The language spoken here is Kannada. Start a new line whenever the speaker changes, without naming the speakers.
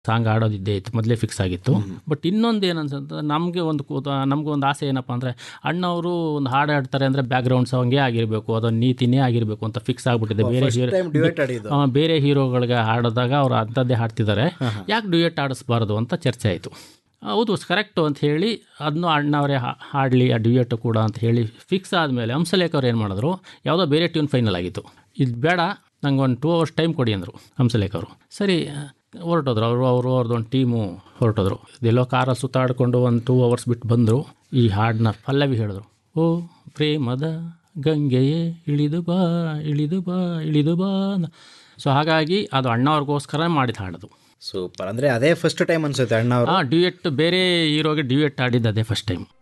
ಸಾಂಗ್ ಆಡೋದಿದ್ದೇ ಇತ್ತು ಮೊದಲೇ ಫಿಕ್ಸ್ ಆಗಿತ್ತು ಬಟ್ ಇನ್ನೊಂದು ಏನಂತಂದ್ರೆ ನಮಗೆ ಒಂದು ಕೂತ ನಮ್ಗೆ ಒಂದು ಆಸೆ ಏನಪ್ಪ ಅಂದರೆ ಅಣ್ಣವರು ಒಂದು ಹಾಡು ಹಾಡ್ತಾರೆ ಅಂದರೆ ಬ್ಯಾಕ್ಗ್ರೌಂಡ್ ಸಾಂಗೇ ಆಗಿರಬೇಕು ಅದೊಂದು ನೀತಿನೇ ಆಗಿರಬೇಕು ಅಂತ ಫಿಕ್ಸ್ ಆಗಿಬಿಟ್ಟಿದೆ ಬೇರೆ ಹೀರೋ
ಟೈಮ್ ಡಿವೇಟ್ ಆಡಿದ್ದು
ಆ, ಬೇರೆ ಹೀರೋಗಳಿಗೆ ಹಾಡಿದಾಗ ಅವ್ರು ಅಂಥದ್ದೇ ಹಾಡ್ತಿದ್ದಾರೆ ಯಾಕೆ ಡ್ಯೂಯೆಟ್ ಆಡಿಸ್ಬಾರ್ದು ಅಂತ ಚರ್ಚೆ ಆಯಿತು ಹೌದು ಕರೆಕ್ಟು ಅಂತ ಹೇಳಿ ಅದನ್ನು ಅಣ್ಣವರೇ ಹಾಡಲಿ ಆ ಡ್ಯೂಯೆಟ್ ಕೂಡ ಅಂತ ಹೇಳಿ ಫಿಕ್ಸ್ ಆದಮೇಲೆ ಹಂಸಲೇಖ ಅವ್ರು ಏನು ಮಾಡಿದ್ರು ಯಾವುದೋ ಬೇರೆ ಟ್ಯೂನ್ ಫೈನಲ್ ಆಗಿತ್ತು ಇದು ಬೇಡ ನಂಗೆ ಒಂದು ಟೂ ಅವರ್ಸ್ ಟೈಮ್ ಕೊಡಿ ಅಂದರು ಹಂಸಲೇಖ ಅವರು ಸರಿ ಹೊರಟೋದ್ರು ಅವರು ಅವರು ಅವ್ರದ್ದೊಂದು ಟೀಮು ಹೊರಟೋದ್ರು ಇದೆಲ್ಲೋ ಕಾರಲ್ಲಿ ಸುತ್ತಾಡಿಕೊಂಡು ಒಂದು ಟೂ ಅವರ್ಸ್ ಬಿಟ್ಟು ಬಂದರು ಈ ಹಾಡನ್ನ ಪಲ್ಲವಿ ಹೇಳಿದ್ರು ಓ ಪ್ರೇಮದ ಗಂಗೆಯೇ ಇಳಿದು ಬಾ ಇಳಿದು ಬಾ ಇಳಿದು ಬಾ ಸೊ ಹಾಗಾಗಿ ಅದು ಅಣ್ಣವ್ರಿಗೋಸ್ಕರ ಮಾಡಿದ ಹಾಡದು
ಸೂಪರ್ ಅಂದ್ರೆ ಅದೇ ಫಸ್ಟ್ ಟೈಮ್ ಅನ್ಸುತ್ತೆ ಅಣ್ಣ ಅವರು
ಆ ಡ್ಯೂಯೆಟ್ ಬೇರೆ ಹೀರೋಗೆ ಡ್ಯೂಯೆಟ್ ಆಡಿದ್ದು ಅದೇ ಫಸ್ಟ್ ಟೈಮ್